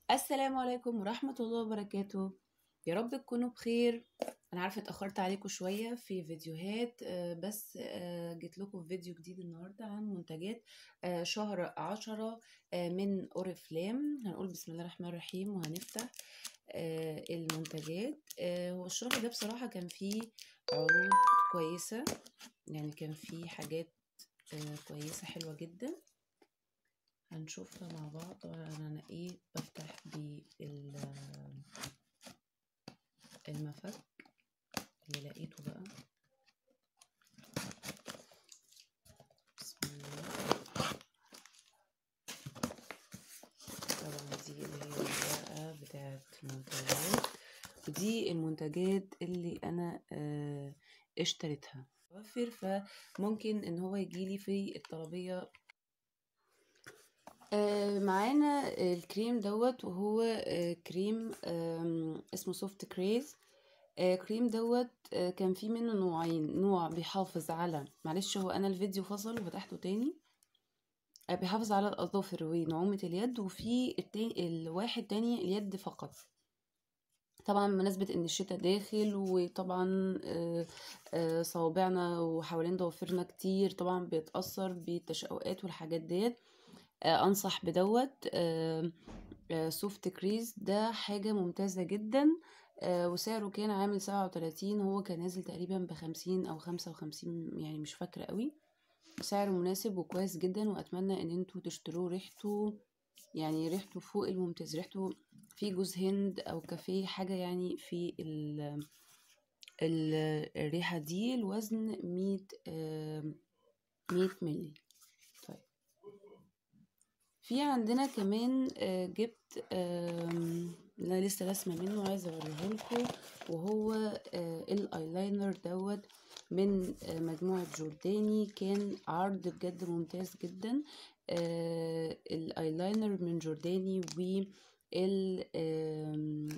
السلام عليكم ورحمة الله وبركاته يا رب تكونوا بخير انا عارفة اتأخرت عليكم شوية في فيديوهات آه، بس آه، جيت لكم في فيديو جديد النهاردة عن منتجات آه، شهر عشرة آه، من اوريفلام هنقول بسم الله الرحمن الرحيم وهنفتح آه، المنتجات آه، هو الشهر ده بصراحة كان فيه عروض كويسة يعني كان فيه حاجات آه، كويسة حلوة جدا هنشوفها مع بعض طبعا انا ايه بفتح بالمفك اللي لقيته بقى بسم الله طبعا دي اللي هي الورقة بتاعت المنتجات ودي المنتجات اللي انا آه اشتريتها متوفر فممكن ان هو يجيلي في الطلبية آه، معانا الكريم دوت وهو آه، كريم آم، اسمه سوفت كريز آه، كريم دوت آه، كان فيه منه نوعين نوع بيحافظ على معلش هو انا الفيديو فصل وفتحته تاني آه، بيحافظ على الاظافر ونعومة اليد وفي التاني الواحد تاني اليد فقط طبعا بمناسبة ان الشتاء داخل وطبعا آه، آه، صوابعنا وحوالين ضوافرنا كتير طبعا بيتأثر بالتشققات والحاجات ديت آه، انصح بدوت آه، آه، سوفت كريز ده حاجة ممتازة جدا آه، وسعره كان عامل سبعة وتلاتين هو كان نازل تقريبا بخمسين او خمسة وخمسين يعني مش فاكرة قوي سعره مناسب وكويس جدا واتمنى ان انتوا تشتروه ريحته يعني ريحته فوق الممتاز ريحته في جوز هند او كافيه حاجة يعني في ال ال الريحة دي الوزن مية آه، مية ملي طيب في عندنا كمان آه، جبت آم، انا لسه رسمه منه عايزه اوريه لكم وهو آه، الايلاينر دوت من آه، مجموعه جورداني كان عرض بجد ممتاز جدا آه، الايلاينر من جورداني و ال آم،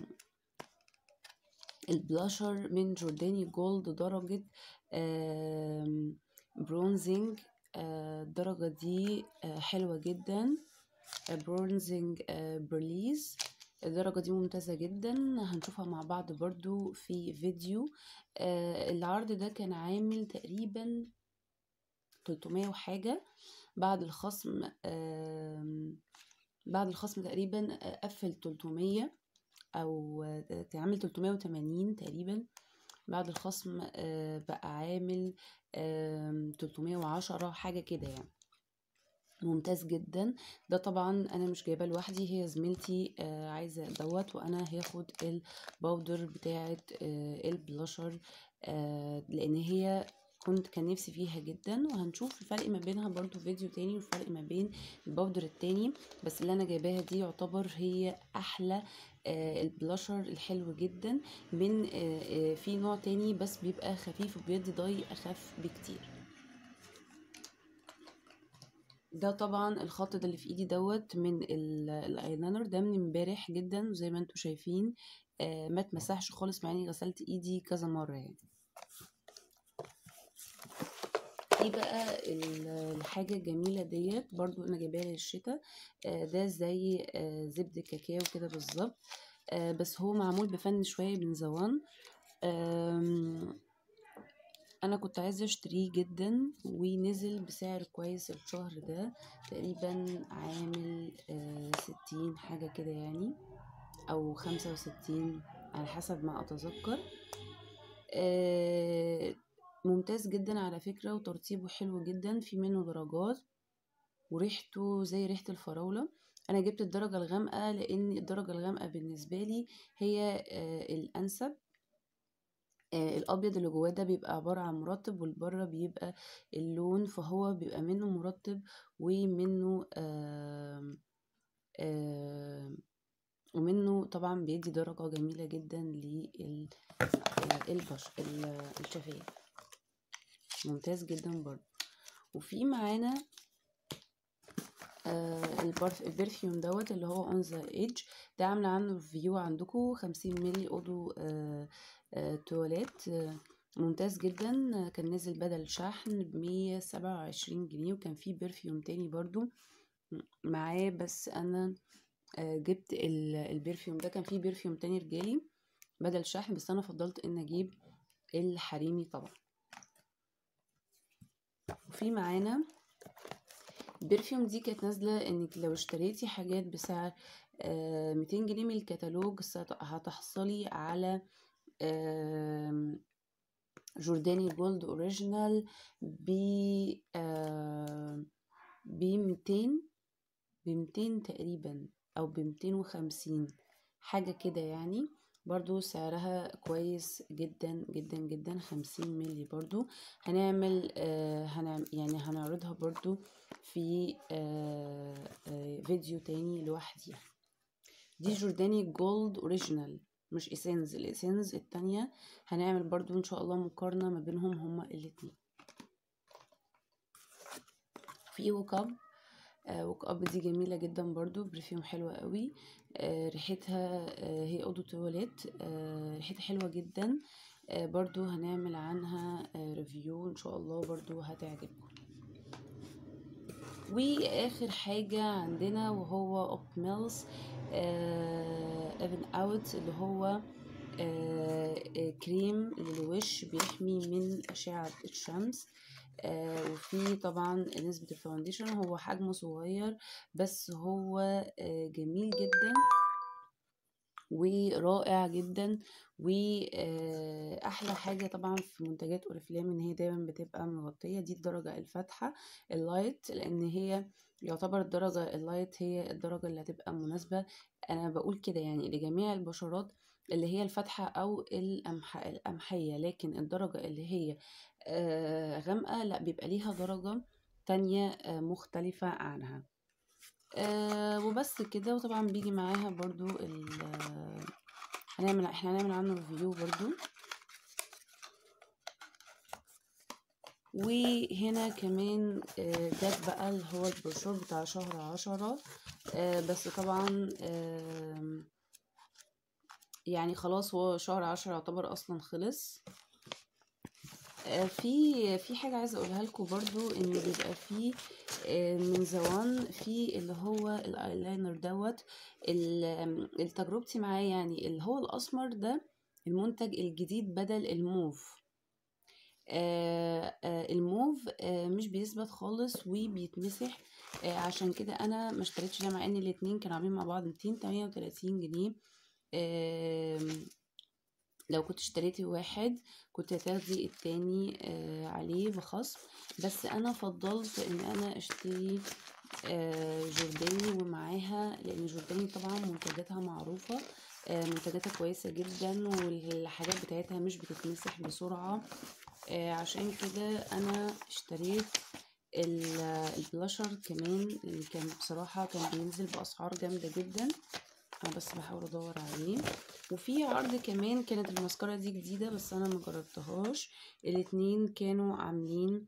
البلاشر من جورداني جولد درجة آم، برونزنج آه، الدرجة دي آه، حلوة جدا برونزنج برليز الدرجة دي ممتازة جدا هنشوفها مع بعض برضو في فيديو آه، العرض ده كان عامل تقريبا 300 وحاجة بعد الخصم آم، بعد الخصم تقريبا آه، قفل 300 او آه، كان عامل 380 تقريبا بعد الخصم آه، بقى عامل آم، 310 حاجة كده يعني ممتاز جدا ده طبعا انا مش جايباه لوحدي هي زميلتي آه عايزه دوت وانا هاخد الباودر بتاعه آه البلاشر آه لان هي كنت كان نفسي فيها جدا وهنشوف الفرق ما بينها برضو في فيديو تاني والفرق ما بين الباودر التاني بس اللي انا جايباها دي يعتبر هي احلى آه البلاشر الحلو جدا من آه آه في نوع تاني بس بيبقى خفيف وبيدي ضي اخف بكتير ده طبعا الخط ده اللي في ايدي دوت من ال- الايلاينر ده من امبارح جدا وزي ما انتم شايفين آه ما اتمسحش خالص مع اني غسلت ايدي كذا مره يعني دي بقى ال- الحاجه الجميله ديت برضو انا جايباها للشتا آه ده زي آه زبده كاكاو كده بالظبط آه بس هو معمول بفن شويه من زوان آم، انا كنت عايزه اشتريه جدا ونزل بسعر كويس الشهر ده تقريبا عامل آه ستين حاجه كده يعني او خمسة وستين على حسب ما اتذكر آه ممتاز جدا على فكره وترطيبه حلو جدا في منه درجات وريحته زي ريحه الفراوله انا جبت الدرجه الغامقه لان الدرجه الغامقه بالنسبه لي هي آه الانسب آه، الابيض اللي جواه ده بيبقى عباره عن مرطب والبره بيبقى اللون فهو بيبقى منه مرطب ومنه آم آم ومنه طبعا بيدي درجه جميله جدا للبشر الشفايف ممتاز جدا برضه وفي معانا آه البرف البرفيوم دوت اللي هو اون ذا ايدج ده عامله عنه ريفيو عندكم خمسين ملي اودو آه آه تواليت آه ممتاز جدا آه كان نازل بدل شحن بمية سبعة وعشرين جنيه وكان فيه برفيوم تاني برضو معاه بس انا آه جبت ال- البرفيوم ده كان فيه برفيوم تاني رجالي بدل شحن بس انا فضلت ان اجيب الحريمي طبعا وفي معانا البرفيوم دي كانت نازلة انك لو اشتريتي حاجات بسعر آه 200 جنيه من الكتالوج ست- هتحصلي على آم، جورداني جولد اوريجينال ب ب 200 ب 200 تقريبا او ب 250 حاجة كده يعني برضو سعرها كويس جدا جدا جدا 50 ملي برضو هنعمل آه هنعمل يعني هنعرضها برضو في آه آه فيديو تاني لوحديها دي جورداني جولد اوريجينال مش اسينز الاسينز التانية هنعمل برضو ان شاء الله مقارنة ما بينهم هما الاتنين في وكاب آه وكاب دي جميلة جدا برضو برفيوم حلوة قوي آه ريحتها آه هي اودو تواليت آه ريحتها حلوة جدا آه برضو هنعمل عنها آه ريفيو ان شاء الله برضو هتعجبكم واخر حاجة عندنا وهو اوب ميلز ابن اوت اللي هو آه، آه، كريم للوش بيحمي من أشعة الشمس آه، وفي طبعا نسبة الفاونديشن هو حجمه صغير بس هو آه، جميل جدا ورائع جدا واحلى حاجه طبعا في منتجات اوريفلام ان هي دايما بتبقى مغطيه دي الدرجه الفاتحه اللايت لان هي يعتبر الدرجه اللايت هي الدرجه اللي هتبقى مناسبه انا بقول كده يعني لجميع البشرات اللي هي الفاتحه او القمح القمحيه لكن الدرجه اللي هي آه، غامقه لا بيبقى ليها درجه تانية آه، مختلفه عنها آه وبس كده وطبعا بيجي معاها برضو ال هنعمل احنا هنعمل عنه ريفيو برضو وهنا كمان آه، جاب بقى اللي هو البروشور بتاع شهر عشرة آه، بس طبعا آم، يعني خلاص هو شهر عشرة يعتبر اصلا خلص آه، في في حاجة عايزة اقولها لكم برضو ان بيبقى في آه، من زوان في اللي هو الايلاينر دوت ال- التجربتي معاه يعني اللي هو الاسمر ده المنتج الجديد بدل الموف آه آه الموف آه مش بيثبت خالص وبيتمسح آه عشان كده انا ما اشتريتش ده مع ان الاتنين كانوا عاملين مع بعض 238 جنيه آم، لو كنت اشتريتي واحد كنت هتاخدي التاني آه عليه بخصم بس انا فضلت ان انا اشتري آه جورداني ومعاها لان جورداني طبعا منتجاتها معروفة آه منتجاتها كويسة جدا والحاجات بتاعتها مش بتتمسح بسرعة آه عشان كده انا اشتريت ال- البلاشر كمان اللي كان بصراحة كان بينزل بأسعار جامدة جدا انا بس بحاول ادور عليه وفي عرض كمان كانت الماسكارا دي جديدة بس انا مجربتهاش الاتنين كانوا عاملين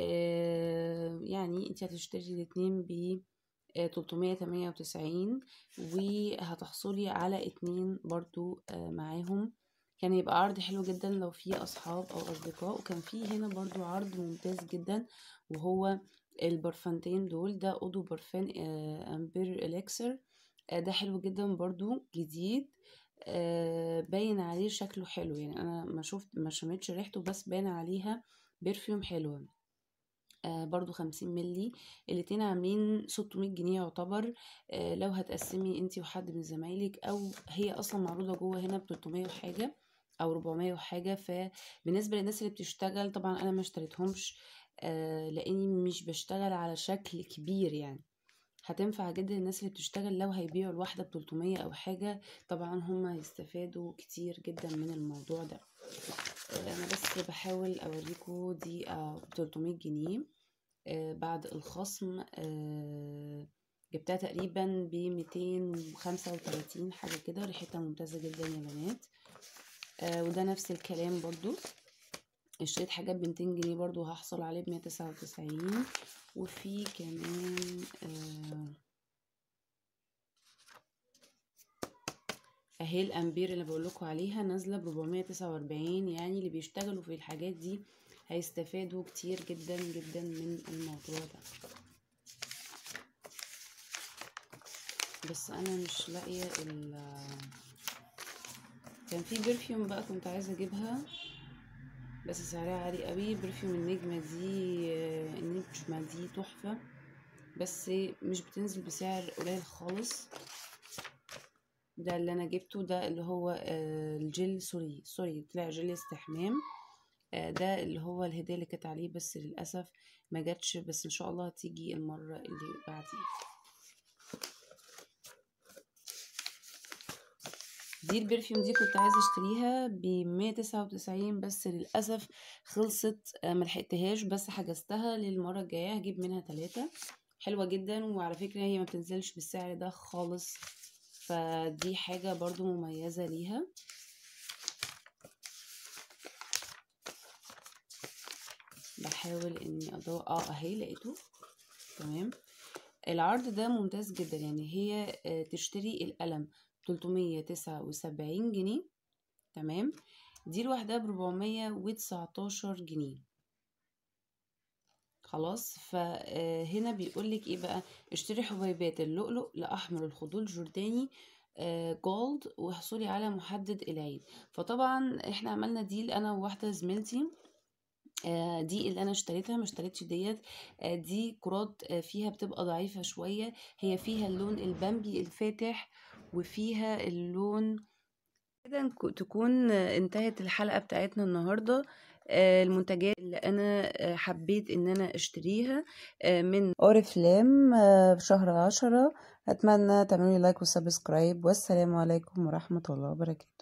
آه يعني انت هتشتري الاتنين ب تلتمية تمانية وتسعين وهتحصلي على اتنين برضو آه معاهم كان يبقى عرض حلو جدا لو في اصحاب او اصدقاء وكان في هنا برضو عرض ممتاز جدا وهو البرفانتين دول ده اودو برفان آه امبير اليكسر آه ده حلو جدا برضو جديد آه باين عليه شكله حلو يعني انا ما شفت ما شميتش ريحته بس باين عليها برفيوم حلوة آه برضو خمسين ملي الاتنين عاملين ستمية جنيه يعتبر آه لو هتقسمي انتي وحد من زمايلك او هي اصلا معروضة جوه هنا بتلتمية وحاجة او ربعمية وحاجة فبالنسبة للناس اللي بتشتغل طبعا انا ما اشتريتهمش آه لاني مش بشتغل على شكل كبير يعني هتنفع جدا الناس اللي بتشتغل لو هيبيعوا الواحدة بتلتمية او حاجة طبعا هم هيستفادوا كتير جدا من الموضوع ده آه، انا بس بحاول اوريكم دي بتلتمية جنيه آه، بعد الخصم آه، جبتها تقريبا بميتين وخمسة وتلاتين حاجة كده ريحتها ممتازة جدا يا بنات آه، وده نفس الكلام برضو اشتريت حاجات بميتين جنيه برضو هحصل عليه بمية تسعة وتسعين وفي كمان آه، اهي الامبير اللي بقولكوا عليها نازله ب 449 يعني اللي بيشتغلوا في الحاجات دي هيستفادوا كتير جدا جدا من الموضوع ده بس انا مش لاقيه ال كان في برفيوم بقى كنت عايزه اجيبها بس سعرها عالي قوي برفيوم النجمه دي آه، النجمه دي تحفه بس مش بتنزل بسعر قليل خالص ده اللي انا جبته ده اللي هو آه، الجل سوري سوري طلع جل استحمام آه، ده اللي هو الهدية اللي كانت عليه بس للأسف ما جاتش بس ان شاء الله هتيجي المرة اللي بعديها دي البرفيوم دي كنت عايزة اشتريها بمية تسعة وتسعين بس للأسف خلصت آه، ملحقتهاش بس حجزتها للمرة الجاية هجيب منها تلاتة حلوة جدا وعلى فكرة هي ما بتنزلش بالسعر ده خالص فدي حاجة برضو مميزة ليها بحاول اني ادور اه اهي لقيته تمام العرض ده ممتاز جدا يعني هي آه، تشتري القلم 379 جنيه تمام دي لوحدها بربعمية وتسعتاشر جنيه خلاص فهنا بيقولك ايه بقى اشتري حبيبات اللؤلؤ لأحمر الخدود جرداني آه، جولد واحصلي على محدد العين فطبعا احنا عملنا ديل انا وواحده زميلتي آه، دي اللي انا اشتريتها ما اشتريتش ديت آه، دي كرات آه، فيها بتبقى ضعيفة شوية هي فيها اللون البامبي الفاتح وفيها اللون كده نك- تكون آه، انتهت الحلقة بتاعتنا النهاردة آه، المنتجات اللي انا آه، حبيت ان انا اشتريها آه، من اوريفلام آه، في شهر عشرة اتمنى تعملوا لايك وسبسكرايب والسلام عليكم ورحمة الله وبركاته